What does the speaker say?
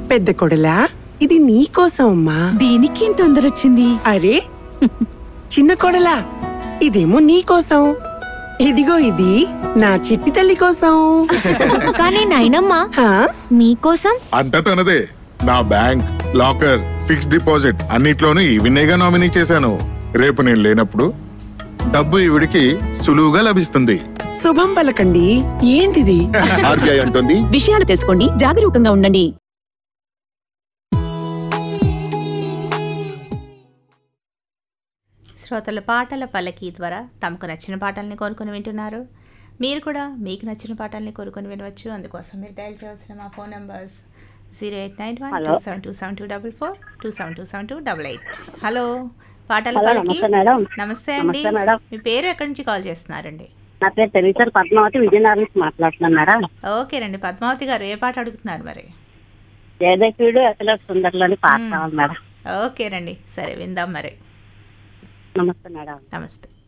పెద్ద కొడలా ఇది నీ కోసం అమ్మా దీనికి ఇంత తొందర వచ్చింది అరే చిన్న కొడలా ఇదేమో నీ కోసం ఇదిగో ఇది నా చిట్టి తల్లి కోసం కానీ నాయనమ్మ హా? మీకోసం అంతా తనదే నా బ్యాంక్ లాకర్ ఫిక్స్డ్ డిపాజిట్ అన్నిట్లోనూ ఈవినేగా నామినీ చేశాను రేపు నేను లేనప్పుడు డబ్బు ఈవిడికి సులువుగా లభిస్తుంది శుభం పలకండి ఏంటిది ఆర్బీఐ అంటుంది విషయాలు తెలుసుకోండి జాగరూకంగా ఉండండి శ్రోతల పాటల పల్లకి ద్వారా తమకు నచ్చిన పాటల్ని కోరుకొని వింటున్నారు మీరు కూడా మీకు నచ్చిన పాటల్ని కోరుకొని వినవచ్చు అందుకోసం మీరు డయల్ చేయాల్సిన మా phone numbers zero eight nine one two seven two seven two double four two seven two seven two double eight hello పాటల హలో, పల్లకి నమస్తే మేడం. నమస్తే అండి నమస్తే మేడం. మీ పేరు ఎక్కడి నుంచి కాల్ చేస్తున్నారండి నా పేరు తెలిసారు పద్మావతి విజయనగరం నుంచి మాట్లాడుతున్నాను మేడం ఓకేనండి పద్మావతి గారు ఏ పాట అడుగుతున్నారు మరి జయదేశుడు అసలు సుందర్లోని పాట కావాలి మేడం ఓకేనండి సరే విందాం మరి నమస్తే మేడం నమస్తే